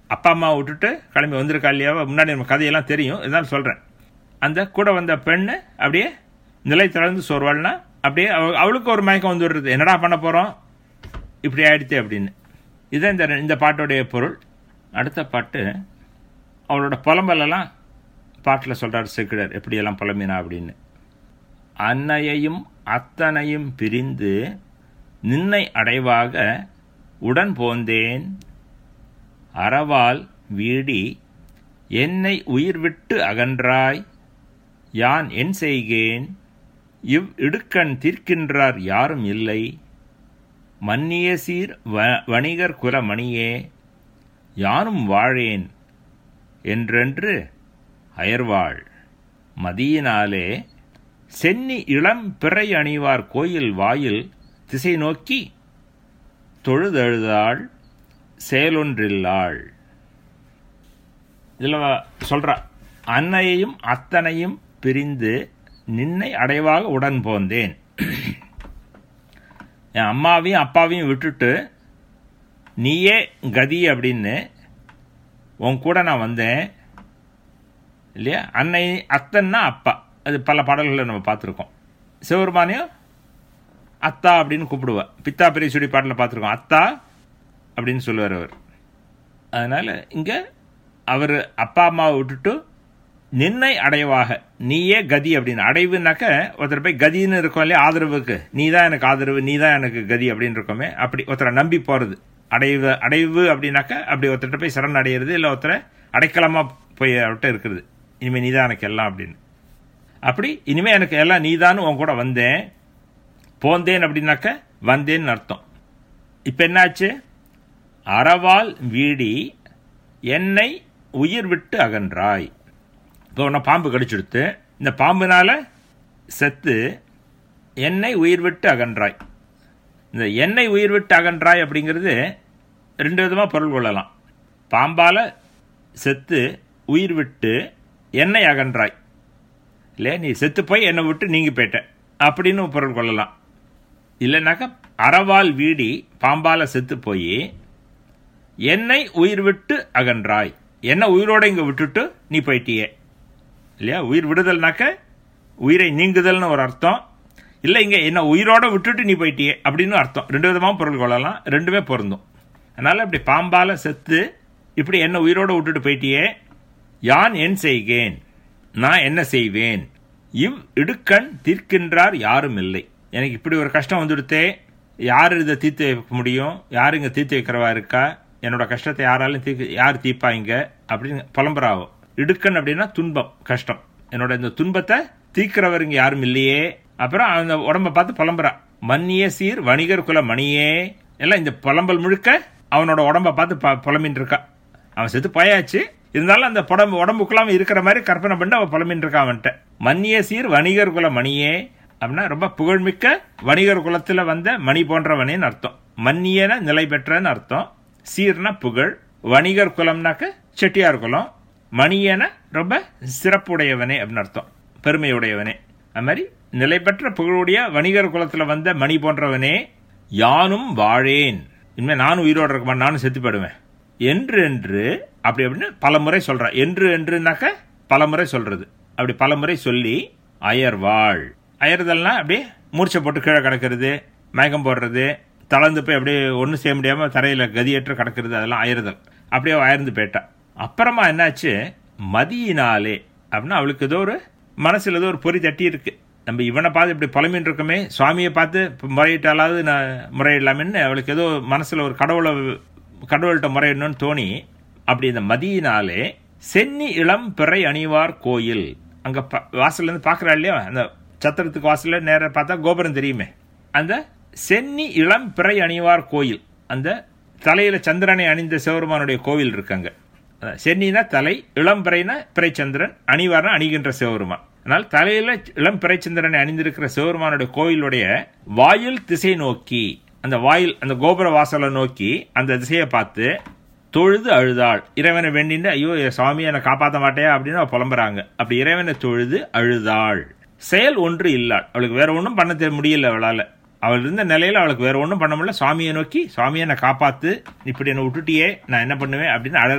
அப்பா அம்மா விட்டுட்டு கிளம்பி வந்திருக்கா இல்லையா முன்னாடி நம்ம கதையெல்லாம் தெரியும் இருந்தாலும் சொல்கிறேன் அந்த கூட வந்த பெண்ணு அப்படியே நிலை திறந்து சோர்வாள்னா அப்படியே அவ அவளுக்கு ஒரு மயக்கம் வந்து விடுறது என்னடா பண்ண போகிறோம் இப்படி ஆயிடுச்சு அப்படின்னு இதுதான் இந்த இந்த பாட்டோடைய பொருள் அடுத்த பாட்டு அவளோட புலம்பலெல்லாம் பாட்டில் சொல்கிறார் செக்கிடர் எப்படியெல்லாம் புலம்பினா அப்படின்னு அன்னையையும் அத்தனையும் பிரிந்து நின்னை அடைவாக உடன் போந்தேன் அறவால் வீடி என்னை உயிர் விட்டு அகன்றாய் யான் என் செய்கேன் இவ் இடுக்கண் தீர்க்கின்றார் யாரும் இல்லை மன்னிய சீர் வ வணிகர் குலமணியே யானும் வாழேன் என்றென்று அயர்வாள் மதியினாலே சென்னி இளம் பிறை அணிவார் கோயில் வாயில் திசை நோக்கி தொழுதழுதாள் செயலொன்றில்லாள் இதில் சொல்கிறா அன்னையையும் அத்தனையும் பிரிந்து நின்னை அடைவாக உடன் போந்தேன் என் அம்மாவையும் அப்பாவையும் விட்டுட்டு நீயே கதி அப்படின்னு உன் கூட நான் வந்தேன் இல்லையா அன்னை அத்தன்னா அப்பா அது பல பாடல்களை நம்ம பார்த்துருக்கோம் சிவபெருமானையும் அத்தா அப்படின்னு கூப்பிடுவா பித்தா பெரிய சுடி பாட்டில் பார்த்துருக்கோம் அத்தா அப்படின்னு சொல்லுவார் அவர் அதனால் இங்கே அவர் அப்பா அம்மாவை விட்டுட்டு நின்னை அடைவாக நீயே கதி அப்படின்னு அடைவுனாக்க ஒருத்தர் போய் கதின்னு இருக்கோம் இல்லையா ஆதரவுக்கு நீ தான் எனக்கு ஆதரவு நீ தான் எனக்கு கதி அப்படின்னு இருக்கோமே அப்படி ஒருத்தரை நம்பி போகிறது அடைவு அடைவு அப்படின்னாக்க அப்படி ஒருத்தர்கிட்ட போய் சரண் அடையிறது இல்லை ஒருத்தரை அடைக்கலமாக போய் அவர்கிட்ட இருக்கிறது இனிமேல் நீ தான் எனக்கு எல்லாம் அப்படின்னு அப்படி இனிமேல் எனக்கு எல்லாம் நீ தான் உன் கூட வந்தேன் போந்தேன் அப்படின்னாக்க வந்தேன்னு அர்த்தம் இப்போ என்னாச்சு அறவால் வீடி என்னை உயிர் விட்டு அகன்றாய் இப்போ உன்னை பாம்பு கடிச்சுடுத்து இந்த பாம்புனால செத்து என்னை உயிர் விட்டு அகன்றாய் இந்த எண்ணெய் உயிர் விட்டு அகன்றாய் அப்படிங்கிறது ரெண்டு விதமாக பொருள் கொள்ளலாம் பாம்பால் செத்து உயிர் விட்டு எண்ணெய் அகன்றாய் இல்லை நீ செத்து போய் என்னை விட்டு நீங்கி போயிட்ட அப்படின்னு பொருள் கொள்ளலாம் இல்லைனாக்கா அறவால் வீடி பாம்பால் செத்து போய் என்னை உயிர் விட்டு அகன்றாய் என்ன உயிரோட இங்கே விட்டுட்டு நீ போயிட்டியே இல்லையா உயிர் விடுதல்னாக்க உயிரை நீங்குதல்னு ஒரு அர்த்தம் இல்லை இங்கே என்ன உயிரோட விட்டுட்டு நீ போயிட்டியே அப்படின்னு அர்த்தம் ரெண்டு விதமாக பொருள் கொள்ளலாம் ரெண்டுமே பொருந்தும் அதனால் இப்படி பாம்பால் செத்து இப்படி என்ன உயிரோட விட்டுட்டு போயிட்டியே யான் என் செய்கேன் நான் என்ன செய்வேன் இவ் இடுக்கண் தீர்க்கின்றார் யாரும் இல்லை எனக்கு இப்படி ஒரு கஷ்டம் வந்துடுத்தே யார் இதை தீர்த்து வைக்க முடியும் யார் இங்கே தீர்த்து வைக்கிறவா இருக்கா என்னோட கஷ்டத்தை யாராலும் தீர்க்க யார் தீர்ப்பாங்க அப்படின்னு புலம்புறாவும் இடுக்கண் அப்படின்னா துன்பம் கஷ்டம் என்னோட இந்த துன்பத்தை தீர்க்கிறவர் இங்கே யாரும் இல்லையே அப்புறம் அந்த உடம்ப பார்த்து புலம்புறா மன்னிய சீர் வணிகர் குல மணியே எல்லாம் இந்த புலம்பல் முழுக்க அவனோட உடம்ப பார்த்து புலம்பின் இருக்கா அவன் செத்து போயாச்சு இருந்தாலும் அந்த புடம்பு உடம்புக்குள்ளாம இருக்கிற மாதிரி கற்பனை பண்ணி அவன் புலம்பின் இருக்கா அவன்கிட்ட மன்னிய சீர் வணிகர் குல மணியே அப்படின்னா ரொம்ப புகழ்மிக்க வணிகர் குலத்துல வந்த மணி போன்றவனேன்னு அர்த்தம் மன்னியன நிலை பெற்றன்னு அர்த்தம் சீர்னா புகழ் வணிகர் குலம்னாக்க செட்டியார் குலம் மணியன ரொம்ப சிறப்புடையவனே அப்படின்னு அர்த்தம் பெருமையுடையவனே அது மாதிரி நிலை பெற்ற புகழுடைய வணிகர் குலத்துல வந்த மணி போன்றவனே யானும் வாழேன் இனிமேல் நானும் உயிரோடு இருக்க மாட்டேன் நானும் செத்து போயிடுவேன் என்று என்று அப்படி அப்படின்னு பல முறை சொல்றான் என்று என்றுனாக்க பல முறை சொல்றது அப்படி பல முறை சொல்லி அயர்வாள் அயறுதல்னா அப்படியே மூர்ச்சை போட்டு கீழே கிடக்கிறது மயக்கம் போடுறது தளர்ந்து போய் அப்படியே ஒன்றும் செய்ய முடியாமல் தரையில் கதியற்று கிடக்கிறது அதெல்லாம் அயறுதல் அப்படியே அயர்ந்து போயிட்டா அப்புறமா என்னாச்சு மதியினாலே அப்படின்னா அவளுக்கு ஏதோ ஒரு மனசில் ஏதோ ஒரு பொறி தட்டி இருக்கு நம்ம இவனை பார்த்து இப்படி புலமின் இருக்கோமே சுவாமியை பார்த்து முறையிட்டாலாவது நான் முறையிடலாமேன்னு அவளுக்கு ஏதோ மனசில் ஒரு கடவுளை கடவுள்கிட்ட முறையிடணும்னு தோணி அப்படி இந்த மதியினாலே சென்னி இளம் பிறை அணிவார் கோயில் அங்கே வாசல்லேருந்து பார்க்குறா இல்லையா அந்த சத்திரத்துக்கு வாசலில் நேராக பார்த்தா கோபுரம் தெரியுமே அந்த சென்னி இளம் பிறை அணிவார் கோயில் அந்த தலையில் சந்திரனை அணிந்த சிவபெருமானுடைய கோவில் இருக்காங்க சென்னினா தலை இளம் பிறைனா பிறைச்சந்திரன் அணிவார்னா அணிகின்ற சிவபெருமான் ஆனால் தலையில இளம் பிறைச்சந்திரனை அணிந்திருக்கிற சிவபெருமானுடைய கோயிலுடைய வாயில் திசை நோக்கி அந்த வாயில் அந்த கோபுர வாசலை நோக்கி அந்த திசையை பார்த்து தொழுது அழுதாள் இறைவனை வேண்டின்னு ஐயோ சுவாமி என்னை காப்பாற்ற மாட்டேயா அப்படின்னு அவ புலம்புறாங்க அப்படி இறைவனை தொழுது அழுதாள் செயல் ஒன்று இல்லாள் அவளுக்கு வேற ஒன்றும் பண்ண முடியல அவளால் அவள் இருந்த நிலையில அவளுக்கு வேற ஒன்றும் பண்ண முடியல சுவாமியை நோக்கி சுவாமியை என்னை காப்பாத்து இப்படி என்னை விட்டுட்டியே நான் என்ன பண்ணுவேன் அப்படின்னு அழ